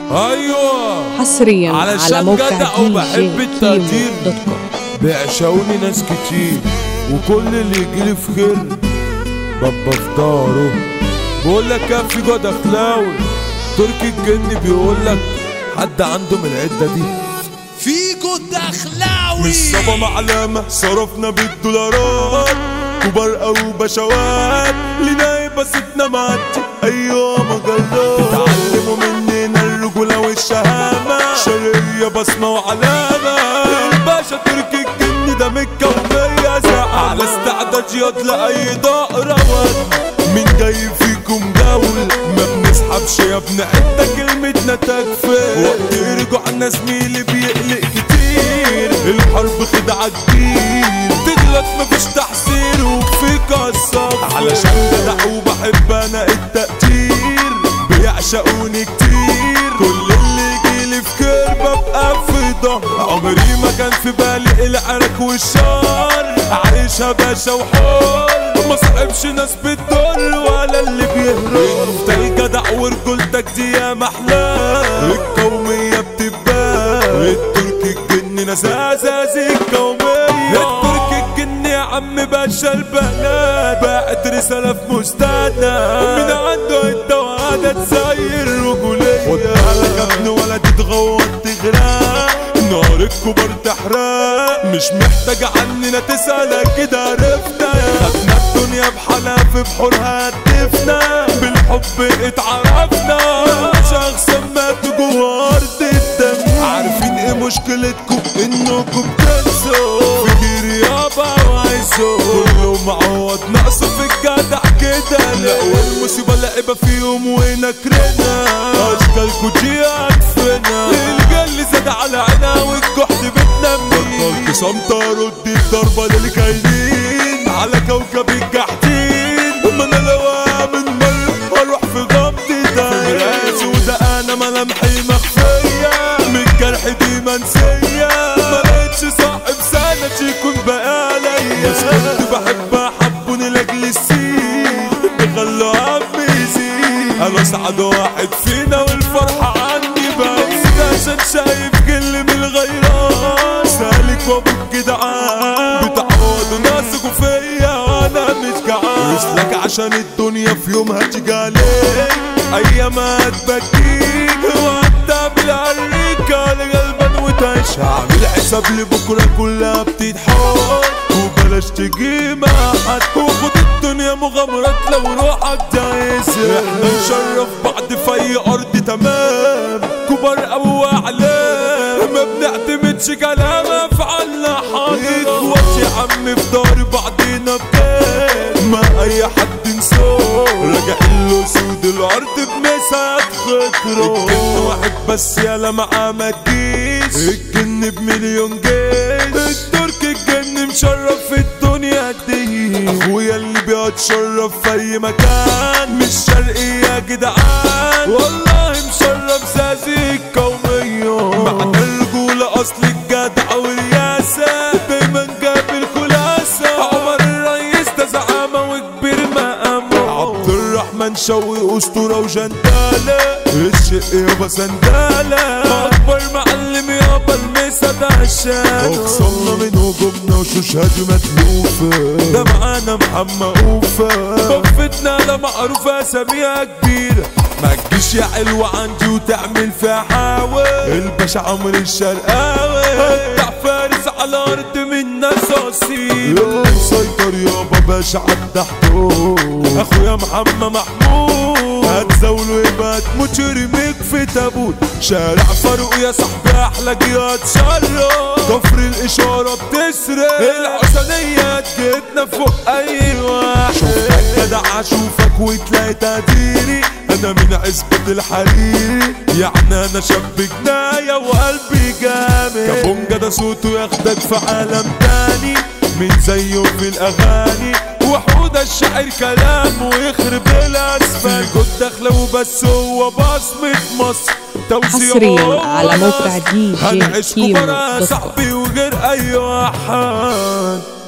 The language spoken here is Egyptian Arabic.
ايوه حصريا علشان على موقع جدع دي وبحب جي التقدير. كيمو دوت كوم بيعشقوني ناس كتير وكل اللي يجيلي في خير بابا في داره بقول لك يا في جود اخلاوي تركي الجن بيقول لك حد عنده من العده دي فيجو الدخلاوي مش صبا معلمة صرفنا بالدولارات كبار او بشوات لينا يبقى ستنا معدي ايوه مجرات اتعلموا مننا الرجولة والشهامة شرقية بصمة وعلامة الباشا تركي الجن ده مكة ومية ساعة على استعداد ياض لأي دقرة مين جاي فيكم جول ما بنسحبش يا ابن انت كلمتنا تكفي وقت رجوعنا زميلي بيقلق كتير الحرب خدعة كتير تغلط مفيش تحذير وفيك الصف علشان جدع وبحب انا التقدير بيعشقوني كتير كل اللي يجيلي في كير ببقى في ضهر عمري ما كان في بالي العرك والشر عايشها باشا وحر ما صاحبش ناس بتضر ولا اللي بيهرب انت الجدع ورجولتك دي يا محلى القومية بتبان التركي الجن نزازة زي القومية التركي الجن يا عم باشا البنات باعت رسالة في مستنى من عنده انت وهذا تسير رجولية وتعالى يا ابن ولا تتغوط تغرق نار الكبار تحرق مش محتاجة عننا تسأل كده عرفنا خدنا الدنيا بحالها في بحورها هتفنا بالحب اتعرفنا شخص مات جوه ارض الدم عارفين ايه مشكلتكم انكم بتنسوا فكر يابا وعايزوا كله معوض ناقصه في الجدع كده لا والمصيبه لعبه فيهم ونكرنا اشكالكوا دي عكفنا الجل زاد على عينا والجحد بتنمي بطلت صمت ارد الضربه للكاينين على كوكب الجحدين وما انا لو من مره اروح في غمضة ده راسي وده انا ملامحي مخفيه من الجرح دي منسيه ما لقيتش صاحب سند يكون بقى عليا بس كنت بحب حبوني لاجل السين بخلوا عمي يزيد انا اسعد واحد فينا والفرحه عندي بس عشان شايف كل من الغيرات سالك وابوك جدعان بتعوضوا ناسكوا فيا وانا مش جعان رسلك عشان الدنيا في يوم هتيجي عليك ايام هتبكيك وانت بالعريك على قلبا وتعيش هعمل حساب لبكره كلها بتضحك وبلاش تجي مع حد وخد الدنيا مغامرات لو روحك دايسة احنا نشرف بعض في اي ارض تمام كبار او اعلام ما بنعتمدش كلام افعالنا حاضر اخوات يا عم في دار بعضينا بكام ما اي حد نسوه راجع له سود الارض بمسات خطره الجن واحد بس يالا معاه ما تجيش الجن بمليون جيش الترك الجن مشرف في الدنيا دي اخويا اللي بيتشرف في اي مكان مش شرقي يا جدعان والله مشرف زازي القومية معنى الرجولة اصل الجدع والرياسة دايما جاب الخلاصة عمر الرئيس ده زعامة وكبير مقامه عبد الرحمن شوقي اسطورة وجندالة الشق يابا سندالة اكبر معلم يابا المسا ده عشان اقسمنا من هجومنا وشوش هجمة مقوفة ده معانا محمد اوفة بفتنا لا معروفة اساميها كبيرة ما تجيش يا حلوة عندي وتعمل فيها حاوة الباشا عمرو الشرقاوي بتاع فارس على ارض من ناس اصيل مسيطر يابا باشا عالتحتو اخويا محمد محمود هتزاوله يبقى تموت يرميك في تابوت شارع فاروق يا صاحبي احلى جياد شرة كفر الاشارة بتسرق الحسنية جيتنا فوق اي واحد شوفك جدع اشوفك وتلاقي تقديري انا من عزبة الحريري يعني انا شاب جناية وقلبي جامد كابونجا ده صوته ياخدك في عالم تاني من زيه في الاغاني وحود الشاعر كلام ويخرب الاسفل كنت داخله وبس هو بصمة مصر توزيع حصرياً على موقع دي جي هنعيش كيمو كبرى دوت كوم. صاحبي وغير اي واحد